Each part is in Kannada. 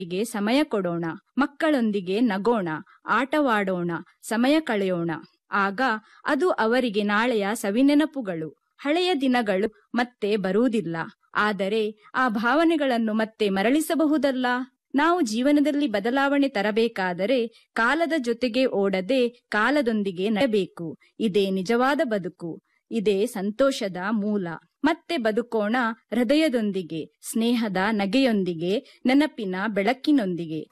ಗೆ ಸಮಯ ಕೊಡೋಣ ಮಕ್ಕಳೊಂದಿಗೆ ನಗೋಣ ಆಟವಾಡೋಣ ಸಮಯ ಕಳೆಯೋಣ ಆಗ ಅದು ಅವರಿಗೆ ನಾಳೆಯ ಸವಿನೆನಪುಗಳು ಹಳೆಯ ದಿನಗಳು ಮತ್ತೆ ಬರುವುದಿಲ್ಲ ಆದರೆ ಆ ಭಾವನೆಗಳನ್ನು ಮತ್ತೆ ಮರಳಿಸಬಹುದಲ್ಲ ನಾವು ಜೀವನದಲ್ಲಿ ಬದಲಾವಣೆ ತರಬೇಕಾದರೆ ಕಾಲದ ಜೊತೆಗೆ ಓಡದೆ ಕಾಲದೊಂದಿಗೆ ನಡೆಯಬೇಕು ಇದೇ ನಿಜವಾದ ಬದುಕು ಇದೇ ಸಂತೋಷದ ಮೂಲ ಮತ್ತೆ ಬದುಕೋಣ ಹೃದಯದೊಂದಿಗೆ ಸ್ನೇಹದ ನಗೆಯೊಂದಿಗೆ ನೆನಪಿನ ಬೆಳಕಿನೊಂದಿಗೆ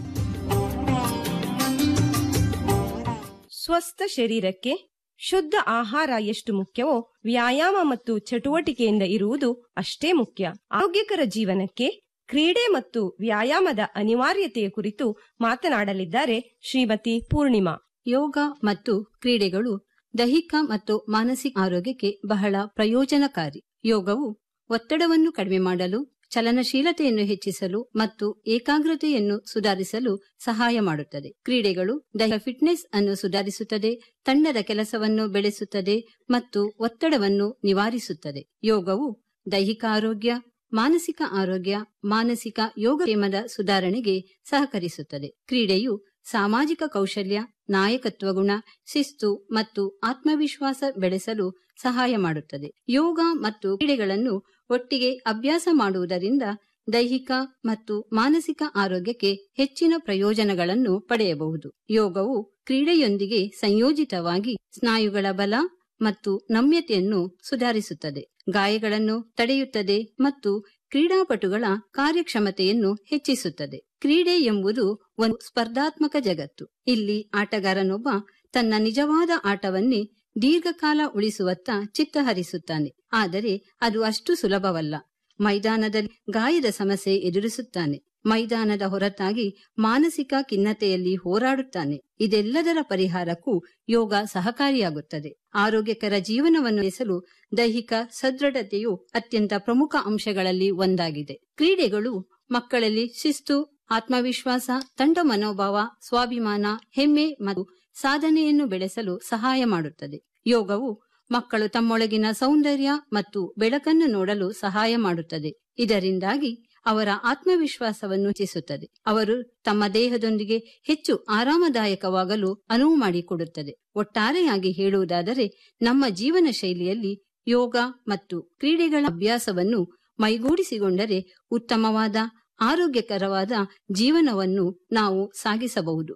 ಸ್ವಸ್ಥ ಶರೀರಕ್ಕೆ ಶುದ್ಧ ಆಹಾರ ಎಷ್ಟು ಮುಖ್ಯವೋ ವ್ಯಾಯಾಮ ಮತ್ತು ಚಟುವಟಿಕೆಯಿಂದ ಇರುವುದು ಅಷ್ಟೇ ಮುಖ್ಯ ಆರೋಗ್ಯಕರ ಜೀವನಕ್ಕೆ ಕ್ರೀಡೆ ಮತ್ತು ವ್ಯಾಯಾಮದ ಅನಿವಾರ್ಯತೆಯ ಕುರಿತು ಮಾತನಾಡಲಿದ್ದಾರೆ ಶ್ರೀಮತಿ ಪೂರ್ಣಿಮಾ ಯೋಗ ಮತ್ತು ಕ್ರೀಡೆಗಳು ದೈಹಿಕ ಮತ್ತು ಮಾನಸಿಕ ಆರೋಗ್ಯಕ್ಕೆ ಬಹಳ ಪ್ರಯೋಜನಕಾರಿ ಯೋಗವು ಒತ್ತಡವನ್ನು ಕಡಿಮೆ ಮಾಡಲು ಚಲನಶೀಲತೆಯನ್ನು ಹೆಚ್ಚಿಸಲು ಮತ್ತು ಏಕಾಗ್ರತೆಯನ್ನು ಸುಧಾರಿಸಲು ಸಹಾಯ ಮಾಡುತ್ತದೆ ಕ್ರೀಡೆಗಳು ದೈಹಿಕ ಫಿಟ್ನೆಸ್ ಅನ್ನು ಸುಧಾರಿಸುತ್ತದೆ ತಂಡದ ಕೆಲಸವನ್ನು ಬೆಳೆಸುತ್ತದೆ ಮತ್ತು ಒತ್ತಡವನ್ನು ನಿವಾರಿಸುತ್ತದೆ ಯೋಗವು ದೈಹಿಕ ಆರೋಗ್ಯ ಮಾನಸಿಕ ಆರೋಗ್ಯ ಮಾನಸಿಕ ಯೋಗಕ್ಷೇಮದ ಸುಧಾರಣೆಗೆ ಸಹಕರಿಸುತ್ತದೆ ಕ್ರೀಡೆಯು ಸಾಮಾಜಿಕ ಕೌಶಲ್ಯ ನಾಯಕತ್ವ ಗುಣ ಶಿಸ್ತು ಮತ್ತು ಆತ್ಮವಿಶ್ವಾಸ ಬೆಳೆಸಲು ಸಹಾಯ ಮಾಡುತ್ತದೆ ಯೋಗ ಮತ್ತು ಕ್ರೀಡೆಗಳನ್ನು ಒಟ್ಟಿಗೆ ಅಭ್ಯಾಸ ಮಾಡುವುದರಿಂದ ದೈಹಿಕ ಮತ್ತು ಮಾನಸಿಕ ಆರೋಗ್ಯಕ್ಕೆ ಹೆಚ್ಚಿನ ಪ್ರಯೋಜನಗಳನ್ನು ಪಡೆಯಬಹುದು ಯೋಗವು ಕ್ರೀಡೆಯೊಂದಿಗೆ ಸಂಯೋಜಿತವಾಗಿ ಸ್ನಾಯುಗಳ ಬಲ ಮತ್ತು ನಮ್ಯತೆಯನ್ನು ಸುಧಾರಿಸುತ್ತದೆ ಗಾಯಗಳನ್ನು ತಡೆಯುತ್ತದೆ ಮತ್ತು ಕ್ರೀಡಾಪಟುಗಳ ಕಾರ್ಯಕ್ಷಮತೆಯನ್ನು ಹೆಚ್ಚಿಸುತ್ತದೆ ಕ್ರೀಡೆ ಎಂಬುದು ಒಂದು ಸ್ಪರ್ಧಾತ್ಮಕ ಜಗತ್ತು ಇಲ್ಲಿ ಆಟಗಾರನೊಬ್ಬ ತನ್ನ ನಿಜವಾದ ಆಟವನ್ನೇ ದೀರ್ಘಕಾಲ ಉಳಿಸುವತ್ತ ಚಿತ್ತ ಹರಿಸುತ್ತಾನೆ ಆದರೆ ಅದು ಅಷ್ಟು ಸುಲಭವಲ್ಲ ಮೈದಾನದಲ್ಲಿ ಗಾಯದ ಸಮಸ್ಯೆ ಎದುರಿಸುತ್ತಾನೆ ಮೈದಾನದ ಹೊರತಾಗಿ ಮಾನಸಿಕ ಖಿನ್ನತೆಯಲ್ಲಿ ಹೋರಾಡುತ್ತಾನೆ ಇದೆಲ್ಲದರ ಪರಿಹಾರಕ್ಕೂ ಯೋಗ ಸಹಕಾರಿಯಾಗುತ್ತದೆ ಆರೋಗ್ಯಕರ ಜೀವನವನ್ನು ನಡೆಸಲು ದೈಹಿಕ ಸದೃಢತೆಯು ಅತ್ಯಂತ ಪ್ರಮುಖ ಅಂಶಗಳಲ್ಲಿ ಒಂದಾಗಿದೆ ಕ್ರೀಡೆಗಳು ಮಕ್ಕಳಲ್ಲಿ ಶಿಸ್ತು ಆತ್ಮವಿಶ್ವಾಸ ತಂಡ ಮನೋಭಾವ ಸ್ವಾಭಿಮಾನ ಹೆಮ್ಮೆ ಮತ್ತು ಸಾಧನೆಯನ್ನು ಬೆಳೆಸಲು ಸಹಾಯ ಮಾಡುತ್ತದೆ ಯೋಗವು ಮಕ್ಕಳು ತಮ್ಮೊಳಗಿನ ಸೌಂದರ್ಯ ಮತ್ತು ಬೆಳಕನ್ನು ನೋಡಲು ಸಹಾಯ ಮಾಡುತ್ತದೆ ಇದರಿಂದಾಗಿ ಅವರ ಆತ್ಮವಿಶ್ವಾಸವನ್ನು ಹೆಚ್ಚಿಸುತ್ತದೆ ಅವರು ತಮ್ಮ ದೇಹದೊಂದಿಗೆ ಹೆಚ್ಚು ಆರಾಮದಾಯಕವಾಗಲು ಅನುವು ಮಾಡಿಕೊಡುತ್ತದೆ ಒಟ್ಟಾರೆಯಾಗಿ ಹೇಳುವುದಾದರೆ ನಮ್ಮ ಜೀವನ ಶೈಲಿಯಲ್ಲಿ ಯೋಗ ಮತ್ತು ಕ್ರೀಡೆಗಳ ಅಭ್ಯಾಸವನ್ನು ಮೈಗೂಡಿಸಿಕೊಂಡರೆ ಉತ್ತಮವಾದ ಆರೋಗ್ಯಕರವಾದ ಜೀವನವನ್ನು ನಾವು ಸಾಗಿಸಬಹುದು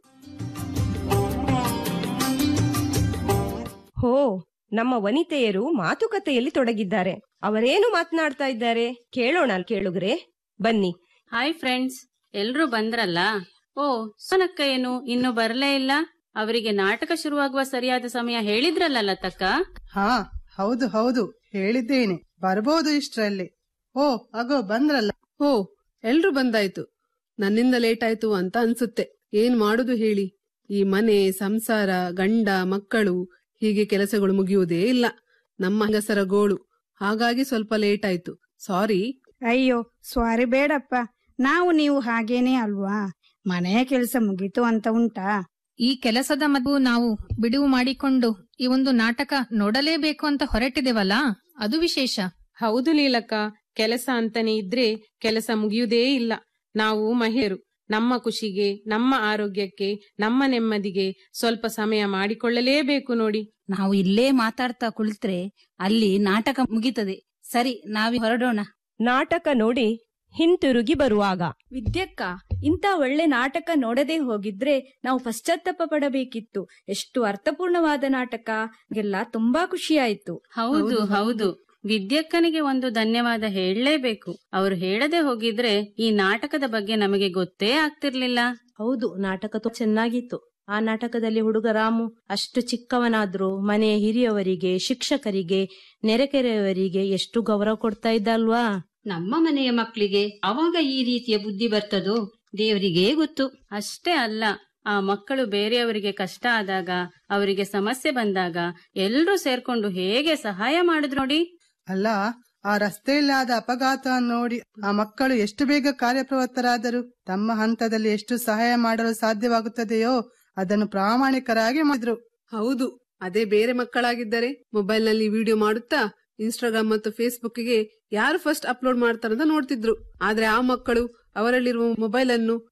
ಹೋ ನಮ್ಮ ವನಿತೆಯರು ಮಾತುಕತೆಯಲ್ಲಿ ತೊಡಗಿದ್ದಾರೆ ಅವರೇನು ಮಾತನಾಡ್ತಾ ಇದ್ದಾರೆ ಕೇಳೋಣ ಕೇಳುಗ್ರೆ ಬನ್ನಿ ಹಾಯ್ ಫ್ರೆಂಡ್ಸ್ ಎಲ್ರೂ ಬಂದ್ರಲ್ಲ ಓ ಸೋನಕ್ಕ ಏನು ಇನ್ನು ಬರ್ಲೇ ಇಲ್ಲ ಅವರಿಗೆ ನಾಟಕ ಶುರುವಾಗುವ ಸರಿಯಾದ ಸಮಯ ಹೇಳಿದ್ರಲ್ಲ ಲತಕ್ಕ ಹಾ ಹೌದು ಹೌದು ಹೇಳಿದ್ದೇನೆ ಬರ್ಬೋದು ಇಷ್ಟ್ರಲ್ಲಿ ಓ ಅಗೋ ಬಂದ್ರಲ್ಲ ಓ ಎಲ್ರೂ ಬಂದಾಯ್ತು ನನ್ನಿಂದ ಲೇಟ್ ಆಯ್ತು ಅಂತ ಅನ್ಸುತ್ತೆ ಏನ್ ಮಾಡುದು ಹೇಳಿ ಈ ಮನೆ ಸಂಸಾರ ಗಂಡ ಮಕ್ಕಳು ಹೀಗೆ ಕೆಲಸಗಳು ಮುಗಿಯುವುದೇ ಇಲ್ಲ ನಮ್ಮ ಹೆಂಗಸರ ಗೋಳು ಹಾಗಾಗಿ ಸ್ವಲ್ಪ ಲೇಟ್ ಆಯ್ತು ಸಾರಿ ಅಯ್ಯೋ ಸ್ವಾರಿ ಬೇಡಪ್ಪ ನಾವು ನೀವು ಹಾಗೇನೆ ಅಲ್ವಾ ಮನೆಯ ಕೆಲಸ ಮುಗೀತು ಅಂತ ಉಂಟಾ ಈ ಕೆಲಸದ ಮಧ್ಯೆ ನಾವು ಬಿಡುವು ಮಾಡಿಕೊಂಡು ಈ ಒಂದು ನಾಟಕ ನೋಡಲೇಬೇಕು ಅಂತ ಹೊರಟಿದೆವಲ್ಲ ಅದು ವಿಶೇಷ ಹೌದು ಲೀಲಕ್ಕ ಕೆಲಸ ಅಂತಾನೆ ಇದ್ರೆ ಕೆಲಸ ಮುಗಿಯುವುದೇ ಇಲ್ಲ ನಾವು ಮಹಿಳೆಯರು ನಮ್ಮ ಖುಷಿಗೆ ನಮ್ಮ ಆರೋಗ್ಯಕ್ಕೆ ನಮ್ಮ ನೆಮ್ಮದಿಗೆ ಸ್ವಲ್ಪ ಸಮಯ ಮಾಡಿಕೊಳ್ಳಲೇಬೇಕು ನೋಡಿ ನಾವು ಇಲ್ಲೇ ಮಾತಾಡ್ತಾ ಕುಳಿತ್ರೆ ಅಲ್ಲಿ ನಾಟಕ ಮುಗಿತದೆ ಸರಿ ನಾವಿ ಹೊರಡೋಣ ನಾಟಕ ನೋಡಿ ಹಿಂತಿರುಗಿ ಬರುವಾಗ ವಿದ್ಯಕ್ಕ ಇಂಥ ಒಳ್ಳೆ ನಾಟಕ ನೋಡದೆ ಹೋಗಿದ್ರೆ ನಾವು ಪಶ್ಚಾತ್ತಾಪ ಪಡಬೇಕಿತ್ತು ಎಷ್ಟು ಅರ್ಥಪೂರ್ಣವಾದ ನಾಟಕ ಎಲ್ಲ ತುಂಬಾ ಖುಷಿಯಾಯ್ತು ಹೌದು ಹೌದು ವಿದ್ಯಕ್ಕನಿಗೆ ಒಂದು ಧನ್ಯವಾದ ಹೇಳಲೇಬೇಕು ಅವರು ಹೇಳದೆ ಹೋಗಿದ್ರೆ ಈ ನಾಟಕದ ಬಗ್ಗೆ ನಮಗೆ ಗೊತ್ತೇ ಆಗ್ತಿರ್ಲಿಲ್ಲ ಹೌದು ನಾಟಕ ತುಂಬಾ ಚೆನ್ನಾಗಿತ್ತು ಆ ನಾಟಕದಲ್ಲಿ ಹುಡುಗ ರಾಮು ಅಷ್ಟು ಚಿಕ್ಕವನಾದ್ರೂ ಮನೆಯ ಹಿರಿಯವರಿಗೆ ಶಿಕ್ಷಕರಿಗೆ ನೆರೆಕೆರೆಯವರಿಗೆ ಎಷ್ಟು ಗೌರವ ಕೊಡ್ತಾ ಇದ್ದ ಅಲ್ವಾ ನಮ್ಮ ಮನೆಯ ಮಕ್ಕಳಿಗೆ ಅವಾಗ ಈ ರೀತಿಯ ಬುದ್ಧಿ ಬರ್ತದೋ ದೇವರಿಗೇ ಗೊತ್ತು ಅಷ್ಟೇ ಅಲ್ಲ ಆ ಮಕ್ಕಳು ಬೇರೆಯವರಿಗೆ ಕಷ್ಟ ಆದಾಗ ಅವರಿಗೆ ಸಮಸ್ಯೆ ಬಂದಾಗ ಎಲ್ರೂ ಸೇರ್ಕೊಂಡು ಹೇಗೆ ಸಹಾಯ ಮಾಡಿದ್ರು ನೋಡಿ ಅಲ್ಲ ಆ ರಸ್ತೆಯಲ್ಲಿ ಆದ ಅಪಘಾತ ನೋಡಿ ಆ ಮಕ್ಕಳು ಎಷ್ಟು ಬೇಗ ಕಾರ್ಯಪ್ರವೃತ್ತರಾದರು ತಮ್ಮ ಹಂತದಲ್ಲಿ ಎಷ್ಟು ಸಹಾಯ ಮಾಡಲು ಸಾಧ್ಯವಾಗುತ್ತದೆಯೋ ಅದನ್ನು ಪ್ರಾಮಾಣಿಕರಾಗಿ ಮಾಡಿದ್ರು ಹೌದು ಅದೇ ಬೇರೆ ಮಕ್ಕಳಾಗಿದ್ದರೆ ಮೊಬೈಲ್ ನಲ್ಲಿ ವಿಡಿಯೋ ಮಾಡುತ್ತಾ ಇನ್ಸ್ಟಾಗ್ರಾಮ್ ಮತ್ತು ಫೇಸ್ಬುಕ್ ಗೆ ಯಾರು ಫಸ್ಟ್ ಅಪ್ಲೋಡ್ ಮಾಡ್ತಾರಂತ ನೋಡ್ತಿದ್ರು ಆದ್ರೆ ಆ ಮಕ್ಕಳು ಅವರಲ್ಲಿರುವ ಮೊಬೈಲ್ ಅನ್ನು